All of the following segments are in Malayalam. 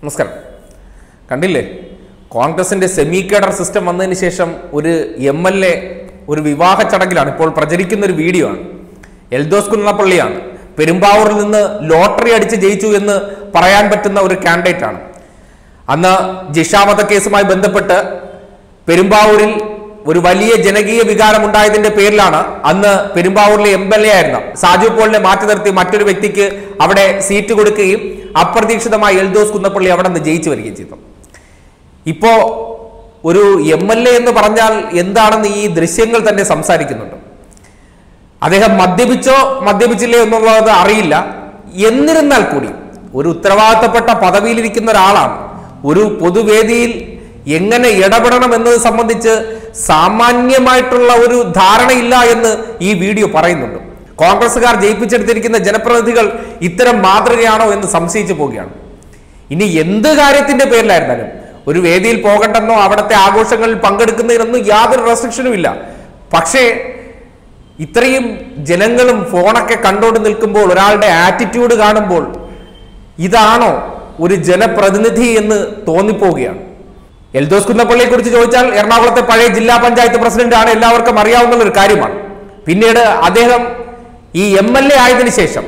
നമസ്കാരം കണ്ടില്ലേ കോൺഗ്രസിന്റെ സെമി കേഡർ സിസ്റ്റം വന്നതിന് ശേഷം ഒരു എം എൽ എ ഒരു വിവാഹ ചടങ്ങിലാണ് ഇപ്പോൾ പ്രചരിക്കുന്ന ഒരു വീഡിയോ ആണ് എൽദോസ് കുന്നപ്പള്ളിയാണ് പെരുമ്പാവൂരിൽ നിന്ന് ലോട്ടറി അടിച്ച് ജയിച്ചു എന്ന് പറയാൻ പറ്റുന്ന ഒരു കാൻഡിഡേറ്റ് ആണ് അന്ന് ജിഷാമത കേസുമായി ബന്ധപ്പെട്ട് പെരുമ്പാവൂരിൽ ഒരു വലിയ ജനകീയ വികാരം ഉണ്ടായതിന്റെ പേരിലാണ് അന്ന് പെരുമ്പാവൂരിലെ എം എൽ എ ആയിരുന്ന സാജു പോളിനെ മാറ്റി നിർത്തി മറ്റൊരു വ്യക്തിക്ക് അവിടെ സീറ്റ് കൊടുക്കുകയും അപ്രതീക്ഷിതമായി എൽദോസ് കുന്നപ്പള്ളി അവിടെ നിന്ന് ജയിച്ചു വരികയും ചെയ്തു ഇപ്പോ ഒരു എം എൽ എ എന്ന് പറഞ്ഞാൽ എന്താണെന്ന് ഈ ദൃശ്യങ്ങൾ തന്നെ സംസാരിക്കുന്നുണ്ട് അദ്ദേഹം മദ്യപിച്ചോ മദ്യപിച്ചില്ലേ എന്നുള്ളത് അറിയില്ല എന്നിരുന്നാൽ കൂടി ഒരു ഉത്തരവാദിത്തപ്പെട്ട പദവിയിലിരിക്കുന്ന ഒരാളാണ് ഒരു പൊതുവേദിയിൽ എങ്ങനെ ഇടപെടണം എന്നത് സംബന്ധിച്ച് സാമാന്യമായിട്ടുള്ള ഒരു ധാരണയില്ല എന്ന് ഈ വീഡിയോ പറയുന്നുണ്ട് കോൺഗ്രസുകാർ ജയിപ്പിച്ചെടുത്തിരിക്കുന്ന ജനപ്രതിനിധികൾ ഇത്തരം മാതൃകയാണോ എന്ന് സംശയിച്ചു പോവുകയാണ് ഇനി എന്ത് കാര്യത്തിന്റെ പേരിലായിരുന്നാലും ഒരു വേദിയിൽ പോകണ്ടെന്നോ അവിടുത്തെ ആഘോഷങ്ങളിൽ പങ്കെടുക്കുന്നതിനൊന്നും യാതൊരു റെസ്ട്രിക്ഷനും ഇല്ല പക്ഷേ ഇത്രയും ജനങ്ങളും ഫോണൊക്കെ കണ്ടോണ്ട് നിൽക്കുമ്പോൾ ഒരാളുടെ ആറ്റിറ്റ്യൂഡ് കാണുമ്പോൾ ഇതാണോ ഒരു ജനപ്രതിനിധി എന്ന് തോന്നിപ്പോവുകയാണ് എൽദോസ് കുന്നപ്പള്ളിയെ കുറിച്ച് ചോദിച്ചാൽ എറണാകുളത്തെ പഴയ ജില്ലാ പഞ്ചായത്ത് പ്രസിഡന്റ് ആണ് എല്ലാവർക്കും അറിയാവുന്ന ഒരു കാര്യമാണ് പിന്നീട് അദ്ദേഹം ഈ എം എൽ എ ആയതിനു ശേഷം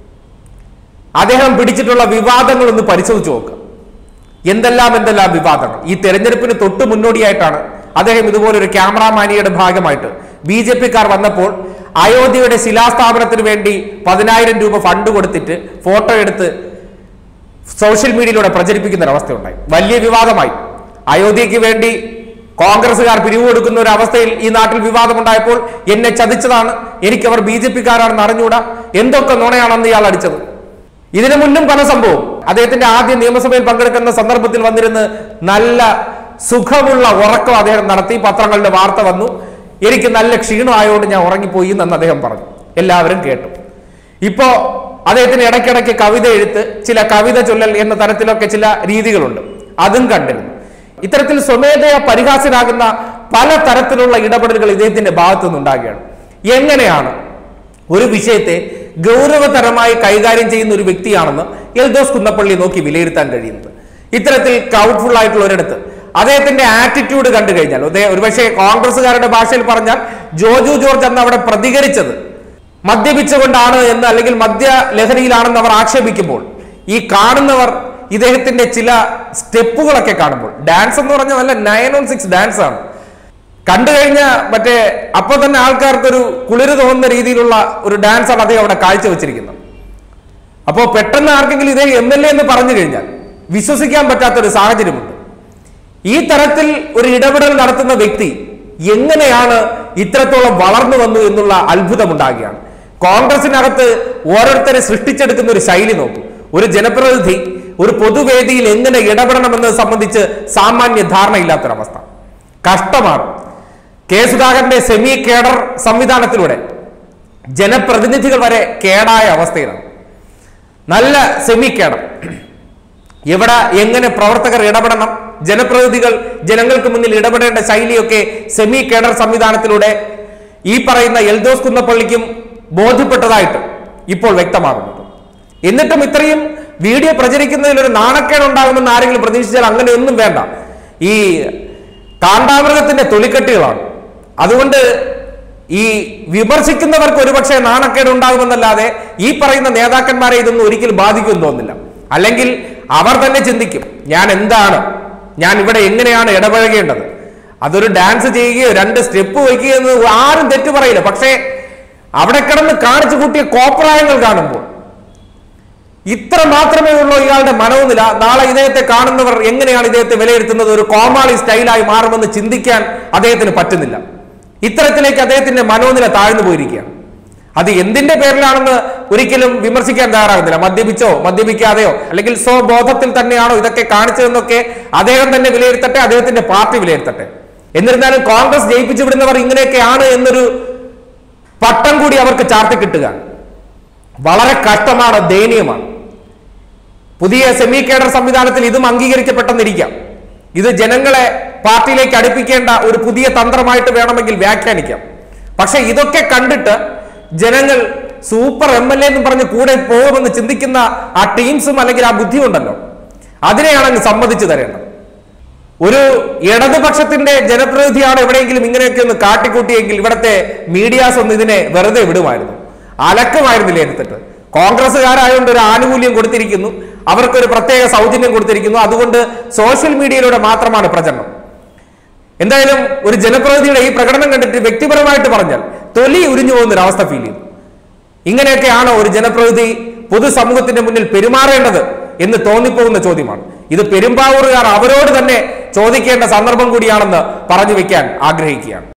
അദ്ദേഹം പിടിച്ചിട്ടുള്ള വിവാദങ്ങൾ ഒന്ന് പരിശോധിച്ച് നോക്കുക എന്തെല്ലാം എന്തെല്ലാം വിവാദങ്ങൾ ഈ തെരഞ്ഞെടുപ്പിന് തൊട്ട് മുന്നോടിയായിട്ടാണ് അദ്ദേഹം ഇതുപോലെ ഒരു ക്യാമറാമാനിയുടെ ഭാഗമായിട്ട് ബി ജെ പിക്കാർ വന്നപ്പോൾ അയോധ്യയുടെ ശിലാസ്ഥാപനത്തിന് വേണ്ടി പതിനായിരം രൂപ ഫണ്ട് കൊടുത്തിട്ട് ഫോട്ടോ എടുത്ത് സോഷ്യൽ മീഡിയയിലൂടെ പ്രചരിപ്പിക്കുന്ന ഒരു അവസ്ഥയുണ്ടായി വലിയ വിവാദമായി അയോധ്യയ്ക്ക് വേണ്ടി കോൺഗ്രസുകാർ പിരിവ് കൊടുക്കുന്ന ഒരു അവസ്ഥയിൽ ഈ നാട്ടിൽ വിവാദമുണ്ടായപ്പോൾ എന്നെ ചതിച്ചതാണ് എനിക്കവർ ബി ജെ പിക്കാരാണെന്ന് അറിഞ്ഞുകൂടാ എന്തൊക്കെ നുണയാണെന്ന് ഇയാൾ അടിച്ചത് ഇതിനു മുന്നും പല സംഭവം അദ്ദേഹത്തിന്റെ ആദ്യ നിയമസഭയിൽ പങ്കെടുക്കുന്ന സന്ദർഭത്തിൽ വന്നിരുന്ന് നല്ല സുഖമുള്ള ഉറക്കം അദ്ദേഹം നടത്തി പത്രങ്ങളുടെ വാർത്ത വന്നു എനിക്ക് നല്ല ക്ഷീണമായതുകൊണ്ട് ഞാൻ ഉറങ്ങിപ്പോയി എന്ന് അദ്ദേഹം പറഞ്ഞു എല്ലാവരും കേട്ടു ഇപ്പോ അദ്ദേഹത്തിന് ഇടയ്ക്കിടയ്ക്ക് കവിത എഴുത്ത് ചില കവിത ചൊല്ലൽ എന്ന തരത്തിലൊക്കെ ചില രീതികളുണ്ട് അതും കണ്ടിരുന്നു ഇത്തരത്തിൽ സ്വമേധയ പരിഹാസ്യരാകുന്ന പല തരത്തിലുള്ള ഇടപെടലുകൾ ഇദ്ദേഹത്തിന്റെ ഭാഗത്തു നിന്നുണ്ടാകുകയാണ് എങ്ങനെയാണ് ഒരു വിഷയത്തെ ഗൗരവതരമായി കൈകാര്യം ചെയ്യുന്ന ഒരു വ്യക്തിയാണെന്ന് എൽദോസ് കുന്നപ്പള്ളി നോക്കി വിലയിരുത്താൻ കഴിയുന്നത് ഇത്തരത്തിൽ ക്രൗഡ്ഫുൾ ആയിട്ടുള്ള ഒരിടത്ത് അദ്ദേഹത്തിന്റെ ആറ്റിറ്റ്യൂഡ് കണ്ടു കഴിഞ്ഞാൽ അദ്ദേഹം ഒരുപക്ഷെ കോൺഗ്രസുകാരുടെ ഭാഷയിൽ പറഞ്ഞാൽ ജോജു ജോർജ് അന്ന് അവിടെ പ്രതികരിച്ചത് മദ്യപിച്ചുകൊണ്ടാണ് എന്ന് അല്ലെങ്കിൽ മദ്യ ലഹരിയിലാണെന്ന് അവർ ആക്ഷേപിക്കുമ്പോൾ ഈ കാണുന്നവർ ഇദ്ദേഹത്തിന്റെ ചില സ്റ്റെപ്പുകളൊക്കെ കാണുമ്പോൾ ഡാൻസ് എന്ന് പറഞ്ഞാൽ നല്ല നയൻ ഓൺ സിക്സ് ഡാൻസ് ആണ് കണ്ടു കഴിഞ്ഞ മറ്റേ അപ്പൊ തന്നെ ആൾക്കാർക്കൊരു കുളിര് തോന്നുന്ന രീതിയിലുള്ള ഒരു ഡാൻസ് ആണ് അദ്ദേഹം അവിടെ കാഴ്ചവെച്ചിരിക്കുന്നത് അപ്പോൾ പെട്ടെന്ന് ആർക്കെങ്കിലും ഇതേ എം എൽ എ എന്ന് പറഞ്ഞു കഴിഞ്ഞാൽ വിശ്വസിക്കാൻ പറ്റാത്ത ഒരു സാഹചര്യമുണ്ട് ഈ തരത്തിൽ ഒരു ഇടപെടൽ നടത്തുന്ന വ്യക്തി എങ്ങനെയാണ് ഇത്രത്തോളം വളർന്നു വന്നു എന്നുള്ള അത്ഭുതമുണ്ടാകുകയാണ് കോൺഗ്രസിനകത്ത് ഓരോരുത്തരെ സൃഷ്ടിച്ചെടുക്കുന്ന ഒരു ശൈലി നോക്കൂ ഒരു ജനപ്രതിനിധി ഒരു പൊതുവേദിയിൽ എങ്ങനെ ഇടപെടണമെന്നത് സംബന്ധിച്ച് സാമാന്യ ധാരണയില്ലാത്തൊരവസ്ഥ കഷ്ടമാണ് കെ സുധാകരന്റെ സെമി കേഡർ സംവിധാനത്തിലൂടെ ജനപ്രതിനിധികൾ വരെ കേടായ അവസ്ഥയിലാണ് നല്ല സെമി കേഡർ എവിടെ എങ്ങനെ പ്രവർത്തകർ ഇടപെടണം ജനപ്രതിനിധികൾ ജനങ്ങൾക്ക് മുന്നിൽ ഇടപെടേണ്ട ശൈലിയൊക്കെ സെമി കേഡർ സംവിധാനത്തിലൂടെ ഈ പറയുന്ന എൽദോസ് കുന്നപ്പള്ളിക്കും ബോധ്യപ്പെട്ടതായിട്ട് ഇപ്പോൾ വ്യക്തമാകുന്നുണ്ട് എന്നിട്ടും ഇത്രയും വീഡിയോ പ്രചരിക്കുന്നതിൽ ഒരു നാണക്കേട് ഉണ്ടാകുമെന്ന് ആരെങ്കിലും പ്രതീക്ഷിച്ചാൽ അങ്ങനെയൊന്നും വേണ്ട ഈ കാണ്ടാമൃഗത്തിന്റെ തൊലിക്കെട്ടുകളാണ് അതുകൊണ്ട് ഈ വിമർശിക്കുന്നവർക്ക് ഒരുപക്ഷെ നാണക്കേട് ഉണ്ടാകുമെന്നല്ലാതെ ഈ പറയുന്ന നേതാക്കന്മാരെ ഇതൊന്നും ഒരിക്കലും ബാധിക്കുമെന്ന് തോന്നുന്നില്ല അല്ലെങ്കിൽ അവർ തന്നെ ചിന്തിക്കും ഞാൻ എന്താണ് ഞാൻ ഇവിടെ എങ്ങനെയാണ് ഇടപഴകേണ്ടത് അതൊരു ഡാൻസ് ചെയ്യുകയോ രണ്ട് സ്റ്റെപ്പ് വയ്ക്കുകയോ എന്ന് ആരും തെറ്റു പറയില്ല പക്ഷേ അവിടെ കിടന്ന് കാണിച്ചു കൂട്ടിയ കോപ്രായങ്ങൾ കാണുമ്പോൾ ഇത്ര മാത്രമേ ഉള്ളൂ ഇയാളുടെ മനോനില നാളെ ഇദ്ദേഹത്തെ കാണുന്നവർ എങ്ങനെയാണ് ഇദ്ദേഹത്തെ വിലയിരുത്തുന്നത് ഒരു കോമാളി സ്റ്റൈലായി മാറുമെന്ന് ചിന്തിക്കാൻ അദ്ദേഹത്തിന് പറ്റുന്നില്ല ഇത്തരത്തിലേക്ക് അദ്ദേഹത്തിന്റെ മനോനില താഴ്ന്നു പോയിരിക്കുകയാണ് അത് എന്തിന്റെ പേരിലാണെന്ന് ഒരിക്കലും വിമർശിക്കാൻ തയ്യാറാകുന്നില്ല മദ്യപിച്ചോ മദ്യപിക്കാതെയോ അല്ലെങ്കിൽ സ്വബോധത്തിൽ തന്നെയാണോ ഇതൊക്കെ കാണിച്ചതെന്നൊക്കെ അദ്ദേഹം തന്നെ വിലയിരുത്തട്ടെ അദ്ദേഹത്തിന്റെ പാർട്ടി വിലയിരുത്തട്ടെ എന്നിരുന്നാലും കോൺഗ്രസ് ജയിപ്പിച്ചു വിടുന്നവർ ഇങ്ങനെയൊക്കെയാണ് എന്നൊരു പട്ടം കൂടി അവർക്ക് ചാർത്തി കിട്ടുക വളരെ കഷ്ടമാണ് ദയനീയമാണ് പുതിയ സെമി കേഡർ സംവിധാനത്തിൽ ഇതും അംഗീകരിക്കപ്പെട്ടെന്നിരിക്കാം ഇത് ജനങ്ങളെ പാർട്ടിയിലേക്ക് അടുപ്പിക്കേണ്ട ഒരു പുതിയ തന്ത്രമായിട്ട് വേണമെങ്കിൽ വ്യാഖ്യാനിക്കാം പക്ഷെ ഇതൊക്കെ കണ്ടിട്ട് ജനങ്ങൾ സൂപ്പർ എം എൽ എ എന്ന് പറഞ്ഞ് കൂടെ പോകുമെന്ന് ചിന്തിക്കുന്ന ആ ടീംസും അല്ലെങ്കിൽ ആ ബുദ്ധിയുണ്ടല്ലോ അതിനെയാണ് അങ്ങ് സമ്മതിച്ചു തരേണ്ടത് ഒരു ഇടതുപക്ഷത്തിന്റെ ജനപ്രതിനിധിയാണ് എവിടെയെങ്കിലും ഇങ്ങനെയൊക്കെ ഒന്ന് കാട്ടിക്കൂട്ടിയെങ്കിൽ ഇവിടുത്തെ മീഡിയാസ് ഒന്ന് ഇതിനെ വെറുതെ വിടുമായിരുന്നു അലക്കുമായിരുന്നില്ല എടുത്തിട്ട് കോൺഗ്രസ്സുകാരായതുകൊണ്ട് ഒരു ആനുകൂല്യം കൊടുത്തിരിക്കുന്നു അവർക്കൊരു പ്രത്യേക സൗജന്യം കൊടുത്തിരിക്കുന്നു അതുകൊണ്ട് സോഷ്യൽ മീഡിയയിലൂടെ മാത്രമാണ് പ്രചരണം എന്തായാലും ഒരു ജനപ്രതിനിധിയുടെ ഈ പ്രകടനം കണ്ടിട്ട് വ്യക്തിപരമായിട്ട് പറഞ്ഞാൽ തൊലി ഉരിഞ്ഞു പോകുന്ന ഒരു അവസ്ഥ ഫീൽ ചെയ്തു ഇങ്ങനെയൊക്കെയാണോ ഒരു ജനപ്രതിനിധി പൊതുസമൂഹത്തിന്റെ മുന്നിൽ പെരുമാറേണ്ടത് എന്ന് തോന്നിപ്പോകുന്ന ചോദ്യമാണ് ഇത് പെരുമ്പാവൂറുകാർ അവരോട് തന്നെ ചോദിക്കേണ്ട സന്ദർഭം കൂടിയാണെന്ന് പറഞ്ഞു വെക്കാൻ ആഗ്രഹിക്കുകയാണ്